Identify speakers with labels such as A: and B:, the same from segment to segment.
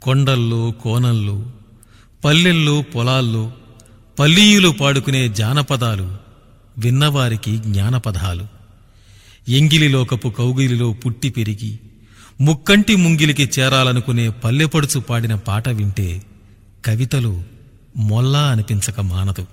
A: కొండల్లో కోనల్లో పల్లెల్లో పొలాల్లో పల్లీయులు పాడుకునే జానపదాలు విన్నవారికి జ్ఞానపదాలు ఎంగిలిలోకపు కౌగిలిలో పుట్టి పెరిగి ముక్కంటి ముంగిలికి చేరాలనుకునే పల్లెపడుచు పాడిన పాట వింటే కవితలు మొల్లా అనిపించక మానదు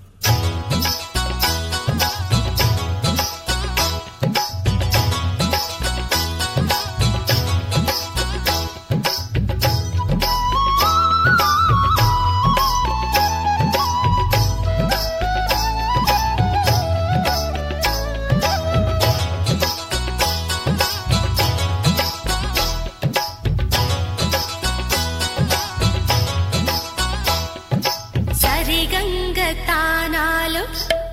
B: సరిగంగ తానాలు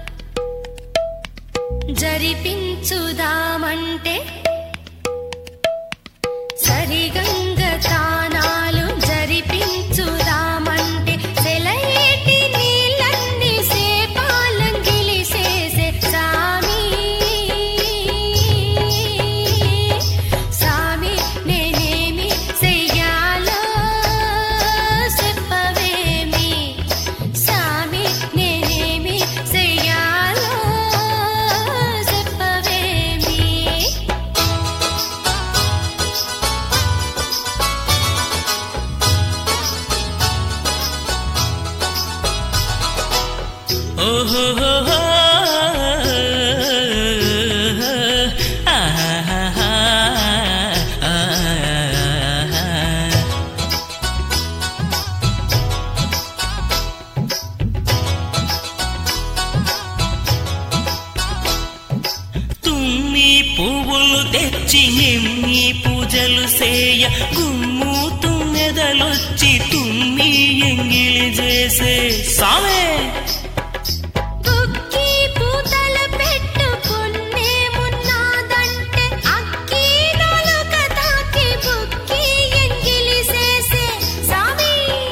B: జరిపించుదామంటే సరిగంగ తానాలు జరిపించుదామంటే సెలయేటి నీళ్ళన్ని సేపాలంగిలి చేసే సామి సామి నేనేమి చెయ్యాలో చెప్పవేమి సామి నేనేమి చెయ్యాలో చెప్పవేమి
C: ఓహోహోహో. ఆహాహా. ఆహాహా. తుమ్మి పువ్వులు తెచ్చి ఎమ్మి పూజలు సేయ గుమ్ము తుమ్మెదలొచ్చి తుమ్మి ఎంగిలి చేసే సామే
B: కుక్కి పూతల పెట్టుకున్నే మున్నాదంటే అక్కి నాలుక తాకి బుక్కి ఎంగిలి చేసే సామి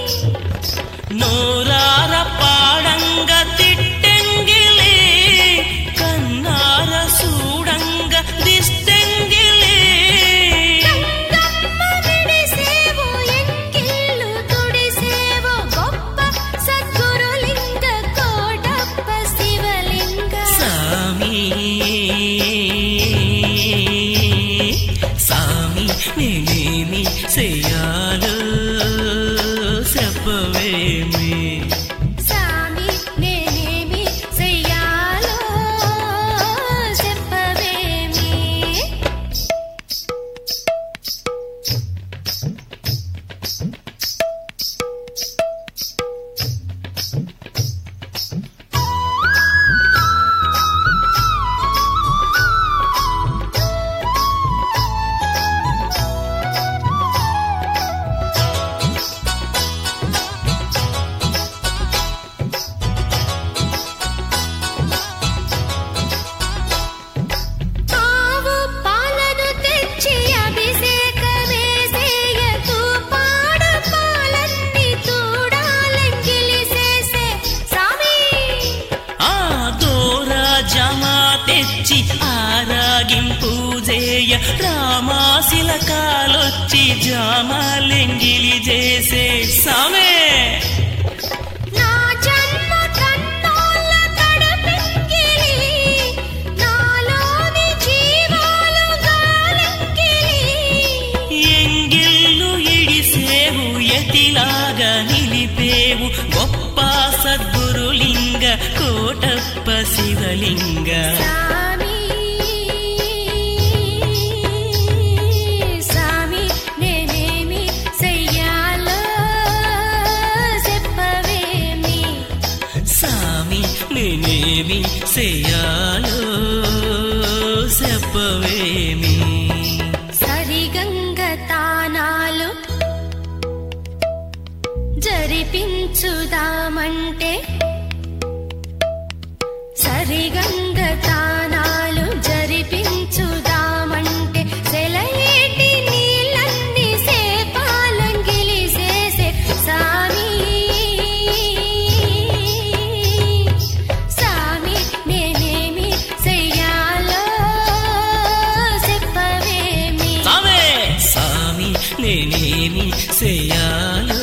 C: నోరార పాడంగ తిట్టెంగిలి కన్నార సూడంగ దిష్టెంగిలి
B: గంగమ్మ విడిసేవో ఎంకిళ్ళు తుడిసేవో గొప్ప సద్గురులింగ కోటప్ప శివలింగ
C: సామి సామి నేనేమి చెయ్యాలో చెప్పవేమి
B: సామి నేనేమి చెయ్యాలో చెప్పవేమి ఆవు పాలను తెచ్చి అభిషేకమేసేయ తూపాడు పాలన్నీ తూడాలంగిలి చేసే సామి
C: ఆ దోరా జమా తెచ్చి ఆరాగింపు చేయ రామాశిల కాలొచ్చి జామాలెంగిలి చేసే సామే
B: నా జన్మ కన్నోళ్ళ కడపెక్కిలి నాలోని జీవాలు గాలింకిలి
C: ఎంగిల్లు ఇడిసేవు ఎతిలాగా నిలిపేవు గొప్ప సద్గురులింగ కోటప్ప శివలింగ
B: సామి సామి నేనేమి చెయ్యాలో చెప్పవేమి
C: సామి నేనేమి చెయ్యాలో చెప్పవేమి
B: సరిగంగ తానాలు జరిపించుదామంటే సరిగంగ తానాలు జరిపించుదామంటే సెలయేటి నీళ్ళన్ని సేపాలంగిలి చేసే సామి సామి నేనేమి చెయ్యాలో చెప్పవేమి
C: సామే సామి నేనేమి చెయ్యాలో